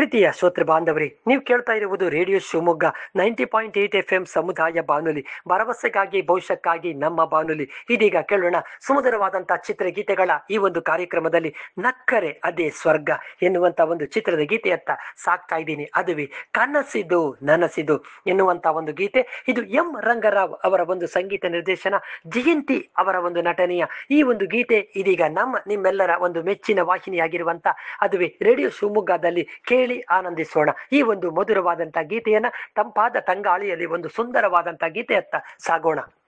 ಪ್ರೀತಿಯ ಶ್ರೋತೃ ಬಾಂಧವರೇ ನೀವು ಕೇಳ್ತಾ ಇರುವುದು radio Shivamogga ninety point eight FM ಎಂ ಸಮುದಾಯ ಬಾನುಲಿ ಭರವಸೆಗಾಗಿ ಭವಿಷ್ಯಕ್ಕಾಗಿ ನಮ್ಮ ಬಾನುಲಿ ಇದೀಗ ಕೇಳೋಣ ಸುಮಧುರವಾದಂತಹ ಚಿತ್ರಗೀತೆಗಳ ಈ ಒಂದು ಕಾರ್ಯಕ್ರಮದಲ್ಲಿ ನಕ್ಕರೆ ಅದೇ ಸ್ವರ್ಗ ಎನ್ನುವಂತ ಒಂದು ಚಿತ್ರದ ಗೀತೆಯತ್ತ ಸಾಕ್ತಾ ಇದ್ದೀನಿ ಅದುವೇ ಕನಸಿದು ನನಸಿದು ಎನ್ನುವಂತ ಒಂದು ಗೀತೆ ಇದು ಎಂ ರಂಗರಾವ್ ಅವರ ಒಂದು ಸಂಗೀತ ನಿರ್ದೇಶನ ಜಯಂತಿ ಅವರ ಒಂದು ನಟನೆಯ ಈ ಒಂದು ಗೀತೆ ಇದೀಗ ನಮ್ಮ ನಿಮ್ಮೆಲ್ಲರ ಒಂದು ಮೆಚ್ಚಿನ ವಾಹಿನಿಯಾಗಿರುವಂತ ಅದುವೇ ರೇಡಿಯೋ ಶಿವಮೊಗ್ಗದಲ್ಲಿ ಕೇಳಿ ಆನಂದಿಸೋಣ ಈ ಒಂದು ಮಧುರವಾದಂತಹ ಗೀತೆಯನ್ನ ತಂಪಾದ ತಂಗಾಳಿಯಲ್ಲಿ ಒಂದು ಸುಂದರವಾದಂತಹ ಗೀತೆಯತ್ತ ಸಾಗೋಣ